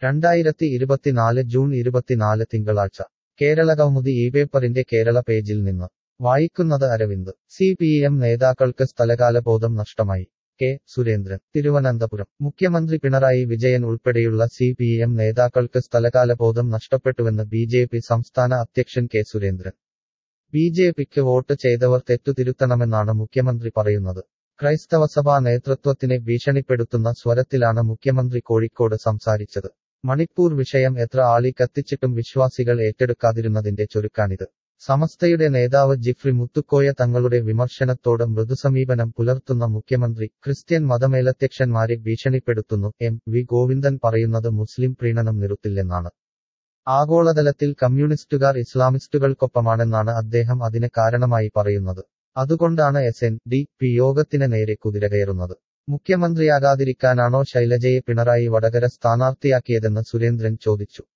രണ്ടായിരത്തി ഇരുപത്തിനാല് ജൂൺ ഇരുപത്തിനാല് തിങ്കളാഴ്ച കേരളകൗമുദി ഈ പേപ്പറിന്റെ കേരള പേജിൽ നിന്ന് വായിക്കുന്നത് അരവിന്ദ് സി പി എം നേതാക്കൾക്ക് സ്ഥലകാല ബോധം നഷ്ടമായി കെ സുരേന്ദ്രൻ തിരുവനന്തപുരം മുഖ്യമന്ത്രി പിണറായി വിജയൻ ഉൾപ്പെടെയുള്ള സി പി എം നേതാക്കൾക്ക് സ്ഥലകാല ബോധം നഷ്ടപ്പെട്ടുവെന്ന് ബി ജെ പി സംസ്ഥാന അധ്യക്ഷൻ കെ സുരേന്ദ്രൻ ബി ജെ പിക്ക് വോട്ട് ചെയ്തവർ തെറ്റുതിരുത്തണമെന്നാണ് മുഖ്യമന്ത്രി പറയുന്നത് ക്രൈസ്തവസഭാ നേതൃത്വത്തിനെ ഭീഷണിപ്പെടുത്തുന്ന സ്വരത്തിലാണ് മുഖ്യമന്ത്രി കോഴിക്കോട് സംസാരിച്ചത് മണിപ്പൂർ വിഷയം എത്ര ആളി കത്തിച്ചിട്ടും വിശ്വാസികൾ ഏറ്റെടുക്കാതിരുന്നതിന്റെ ചുരുക്കാണിത് സമസ്തയുടെ നേതാവ് ജിഫ്രി മുത്തുക്കോയ തങ്ങളുടെ വിമർശനത്തോട് മൃദുസമീപനം പുലർത്തുന്ന മുഖ്യമന്ത്രി ക്രിസ്ത്യൻ മതമേലധ്യക്ഷന്മാരെ ഭീഷണിപ്പെടുത്തുന്നു എം വി ഗോവിന്ദൻ പറയുന്നത് മുസ്ലിം പ്രീണനം നിറുത്തില്ലെന്നാണ് ആഗോളതലത്തിൽ കമ്മ്യൂണിസ്റ്റുകാർ ഇസ്ലാമിസ്റ്റുകൾക്കൊപ്പമാണെന്നാണ് അദ്ദേഹം അതിന് കാരണമായി പറയുന്നത് അതുകൊണ്ടാണ് എസ് എൻ ഡി പി യോഗത്തിന് നേരെ കുതിരകയറുന്നത് മുഖ്യമന്ത്രിയാകാതിരിക്കാനാണോ ശൈലജയെ പിണറായി വടകര സ്ഥാനാർത്ഥിയാക്കിയതെന്ന് സുരേന്ദ്രൻ ചോദിച്ചു